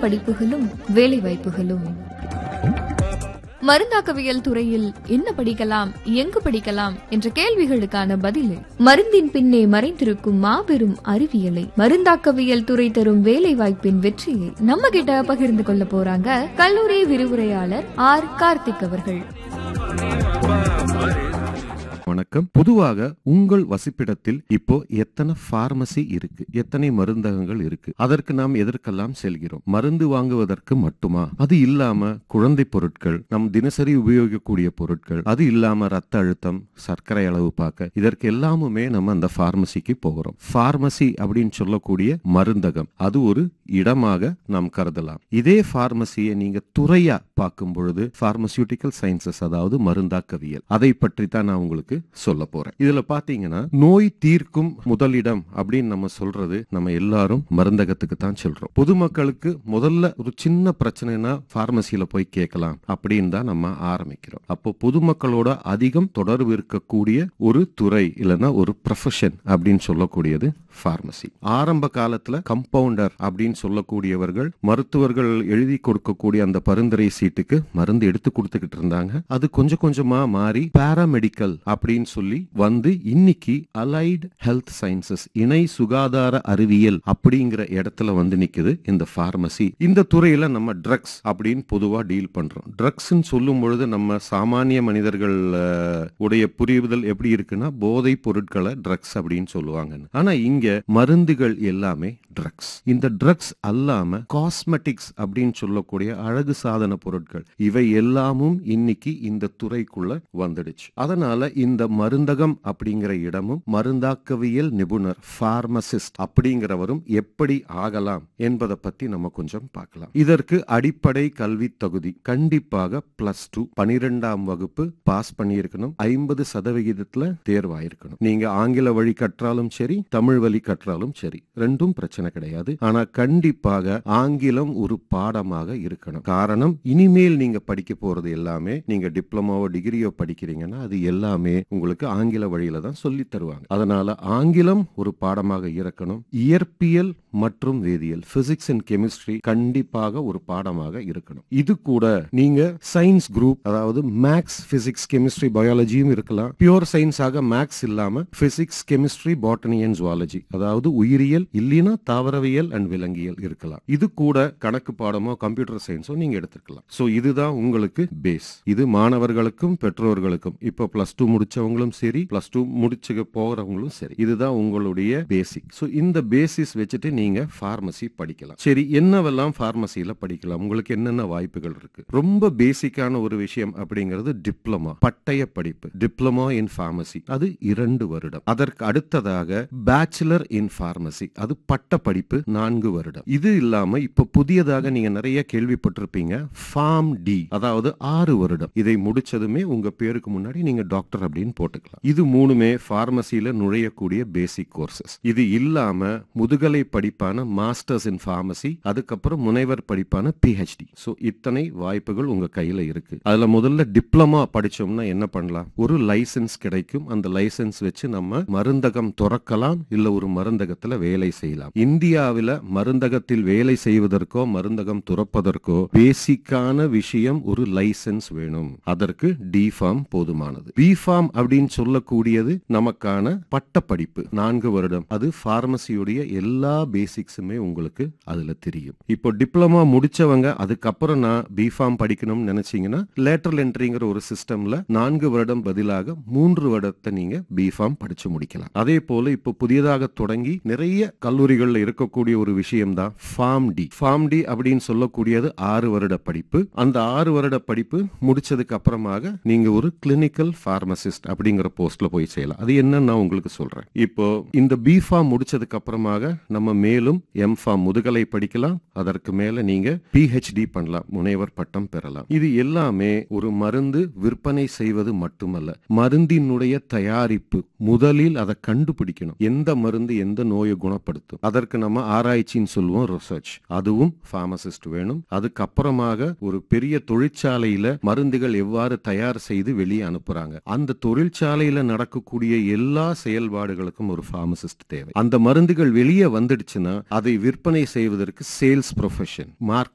படிப்புகளும் வேலை வாய்ப்புகளும் மருந்தாக்கவியல் துறையில் என்ன படிக்கலாம் எங்கு படிக்கலாம் என்ற கேள்விகளுக்கான பதிலை மருந்தின் பின்னே மறைந்திருக்கும் மாபெரும் அறிவியலை மருந்தாக்கவியல் துறை தரும் வேலை வாய்ப்பின் வெற்றியை நம்ம கிட்ட பகிர்ந்து கொள்ள போறாங்க கல்லூரி விரிவுரையாளர் ஆர் கார்த்திக் அவர்கள் வணக்கம் பொதுவாக உங்கள் வசிப்பிடத்தில் இப்போ எத்தனை பார்மசி இருக்கு எத்தனை மருந்தகங்கள் இருக்கு அதற்கு நாம் எதற்கெல்லாம் செல்கிறோம் மருந்து வாங்குவதற்கு மட்டுமா அது இல்லாம குழந்தை பொருட்கள் நம் தினசரி உபயோகிக்கக்கூடிய பொருட்கள் அது இல்லாம ரத்த அழுத்தம் சர்க்கரை அளவு பார்க்க இதற்கு எல்லாமுமே நம்ம அந்த பார்மசிக்கு போகிறோம் பார்மசி அப்படின்னு சொல்லக்கூடிய மருந்தகம் அது ஒரு இடமாக நாம் கருதலாம் இதே பார்மசியை நீங்க துறையா பார்க்கும் பொழுது பார்மசியூட்டிக்கல் சயின்சஸ் அதாவது மருந்தாக்கவியல் அதை பற்றி தான் நான் உங்களுக்கு சொல்ல போறேன் இதுல பாத்தீங்கன்னா நோய் தீர்க்கும் முதலிடம் அப்படின்னு நம்ம சொல்றது நம்ம எல்லாரும் மருந்தகத்துக்கு தான் சொல்றோம் பொதுமக்களுக்கு முதல்ல ஒரு சின்ன பிரச்சனைனா பார்மசியில போய் கேட்கலாம் அப்படின்னு தான் நம்ம ஆரம்பிக்கிறோம் அப்போ பொதுமக்களோட அதிகம் தொடர்பு இருக்கக்கூடிய ஒரு துறை இல்லைன்னா ஒரு ப்ரொஃபஷன் அப்படின்னு சொல்லக்கூடியது பார்மசி ஆரம்ப காலத்துல கம்பவுண்டர் அப்படின்னு சொல்லக்கூடியவர்கள் மருத்துவர்கள் எழுதி கொடுக்கக்கூடிய அந்த பரிந்துரை சீட்டுக்கு மருந்து எடுத்து கொடுத்துக்கிட்டு இருந்தாங்க அது கொஞ்சம் கொஞ்சமா மாறி பாராமெடிக்கல் அப்படின்னு சொல்லி வந்து இன்னைக்கு அலைடு ஹெல்த் சயின்சஸ் இணை சுகாதார அறிவியல் அப்படிங்கிற இடத்துல வந்து நிக்குது இந்த பார்மசி இந்த துறையில நம்ம ட்ரக்ஸ் அப்படின்னு பொதுவா டீல் பண்றோம் ட்ரக்ஸ் சொல்லும் பொழுது நம்ம சாமானிய மனிதர்கள் அஹ், உடைய புரிவுதல் எப்படி இருக்குன்னா போதை பொருட்களை ட்ரக்ஸ் அப்படின்னு சொல்லுவாங்க ஆனா இங்க மருந்துகள் எல்லாமே ட்ரக்ஸ் இந்த ட்ரக்ஸ் அல்லாம காஸ்மெட்டிக்ஸ் அப்படின்னு சொல்லக்கூடிய அழகு சாதன பொருட்கள் இவை எல்லாமும் இன்னைக்கு இந்த துறைக்குள்ள வந்துடுச்சு அதனால இந்த மருந்தகம் அப்படிங்கிற இடமும் மருந்தாக்கவியல் நிபுணர் பார்மசிஸ்ட் அப்படிங்கிறவரும் எப்படி ஆகலாம் என்பதை பத்தி நம்ம கொஞ்சம் பார்க்கலாம் இதற்கு அடிப்படை கல்வி தகுதி கண்டிப்பாக பிளஸ் டூ பனிரெண்டாம் வகுப்பு பாஸ் பண்ணியிருக்கணும் ஐம்பது சதவிகிதத்துல தேர்வாயிருக்கணும் நீங்க ஆங்கில வழி கற்றாலும் சரி தமிழ் வழி கற்றாலும் சரி ரெண்டும் பிரச்சனை கிடையாது ஆனா கண்டிப்பாக ஆங்கிலம் ஒரு பாடமாக இருக்கணும் காரணம் இனிமேல் நீங்க படிக்க போறது எல்லாமே நீங்க டிப்ளமோவோ டிகிரியோ படிக்கிறீங்கன்னா அது எல்லாமே உங்களுக்கு ஆங்கில வழியில தான் சொல்லி தருவாங்க அதனால ஆங்கிலம் ஒரு பாடமாக இருக்கணும் இயற்பியல் மற்றும் வேதியியல் பிசிக்ஸ் அண்ட் கெமிஸ்ட்ரி கண்டிப்பாக ஒரு பாடமாக இருக்கணும் இது கூட நீங்க சயின்ஸ் குரூப் அதாவது மேக்ஸ் பிசிக்ஸ் கெமிஸ்ட்ரி பயாலஜியும் இருக்கலாம் பியூர் சயின்ஸாக மேக்ஸ் இல்லாம physics chemistry botany and zoology அதாவது உயிரியல் இல்லைன்னா தாவரவியல் அண்ட் விலங்கியல் இருக்கலாம் இது கூட கணக்கு பாடமோ கம்ப்யூட்டர் சயின்ஸோ நீங்க எடுத்துக்கலாம் சோ இதுதான் உங்களுக்கு பேஸ் இது மாணவர்களுக்கும் பெற்றோர்களுக்கும் இப்போ பிளஸ் டூ முடிச்சவங்களும் சரி பிளஸ் டூ முடிச்சுக்க போகிறவங்களும் சரி இதுதான் உங்களுடைய பேசிக் சோ இந்த பேசிஸ் வச்சுட்டு நீங்க பார்மசி படிக்கலாம் சரி என்னவெல்லாம் பார்மசியில படிக்கலாம் உங்களுக்கு என்னென்ன வாய்ப்புகள் இருக்கு ரொம்ப பேசிக்கான ஒரு விஷயம் அப்படிங்கிறது டிப்ளமா பட்டய படிப்பு டிப்ளமா இன் பார்மசி அது இரண்டு வருடம் அதற்கு அடுத்ததாக பேச்சுலர் இன் பார்மசி அது பட்ட படிப்பு நான்கு வருடம் இது இல்லாம இப்ப புதியதாக நீங்க நிறைய கேள்விப்பட்டிருப்பீங்க ஃபார்ம் டி அதாவது ஆறு வருடம் இதை முடிச்சதுமே உங்க பேருக்கு முன்னாடி நீங்க டாக்டர் அப்படின்னு போட்டுக்கலாம் இது மூணுமே பார்மசியில நுழையக்கூடிய பேசிக் கோர்சஸ் இது இல்லாம முதுகலை படிப்பான மாஸ்டர்ஸ் இன் பார்மசி அதுக்கப்புறம் முனைவர் படிப்பான பிஹெச்டி சோ இத்தனை வாய்ப்புகள் உங்க கையில இருக்கு அதுல முதல்ல டிப்ளமா படிச்சோம்னா என்ன பண்ணலாம் ஒரு லைசென்ஸ் கிடைக்கும் அந்த லைசென்ஸ் வச்சு நம்ம மருந்தகம் துறக்கலாம் இல்ல ஒரு மருந்தகத்துல வேலை செய்யலாம் இந்தியாவில மருந்தகத்தில் வேலை செய்வதற்கோ மருந்தகம் துறப்பதற்கோ பேசிக்கான விஷயம் ஒரு லைசென்ஸ் வேணும் அதற்கு டி ஃபார்ம் போதுமானது பி ஃபார்ம் அப்படின்னு சொல்லக்கூடியது நமக்கான பட்டப்படிப்பு நான்கு வருடம் அது பார்மசியுடைய எல்லா பேசிக்ஸுமே உங்களுக்கு அதுல தெரியும் இப்போ டிப்ளமா முடிச்சவங்க அதுக்கப்புறம் நான் பி ஃபார்ம் படிக்கணும்னு நினைச்சீங்கன்னா லேட்டரல் என்ட்ரிங்கிற ஒரு சிஸ்டம்ல நான்கு வருடம் பதிலாக மூன்று வருடத்தை நீங்க பி ஃபார்ம் படிச்சு முடிக்கலாம் அதே போல இப்போ புதியதாக தொடங்கி நிறைய கல்லூரிகள்ல இருக்கக்கூடிய ஒரு விஷயம் தான் ஃபார்ம் டி ஃபார்ம் டி அப்படின்னு சொல்லக்கூடியது ஆறு வருட படிப்பு அந்த ஆறு வருட படிப்பு முடிச்சதுக்கு அப்புறமாக நீங்க ஒரு கிளினிக்கல் பார்மசிஸ்ட் அப்படிங்கிற போஸ்ட்ல போய் செய்யலாம் அது என்னன்னு நான் உங்களுக்கு சொல்றேன் இப்போ இந்த பி ஃபார்ம் முடிச்சதுக்கு அப்புறமாக நம்ம மேலும் எம் ஃபார்ம் முதுகலை படிக்கலாம் அதற்கு மேல நீங்க பிஹெச்டி பண்ணலாம் முனைவர் பட்டம் பெறலாம் இது எல்லாமே ஒரு மருந்து விற்பனை செய்வது மட்டுமல்ல மருந்தினுடைய தயாரிப்பு முதலில் அதை கண்டுபிடிக்கணும் எந்த மருந்து எந்த நோயை குணப்படுத்தும் அதற்கு நம்ம ஆராய்ச்சின்னு சொல்லுவோம் ரிசர்ச் அதுவும் பார்மசிஸ்ட் வேணும் அதுக்கப்புறமாக ஒரு பெரிய தொழிற்சாலையில மருந்துகள் எவ்வாறு தயார் செய்து வெளியே அனுப்புறாங்க அந்த தொழிற்சாலையில நடக்கக்கூடிய எல்லா செயல்பாடுகளுக்கும் ஒரு பார்மசிஸ்ட் தேவை அந்த மருந்துகள் வெளியே வந்துடுச்சுன்னா அதை விற்பனை செய்வதற்கு சேல்ஸ் ப்ரொஃபஷன்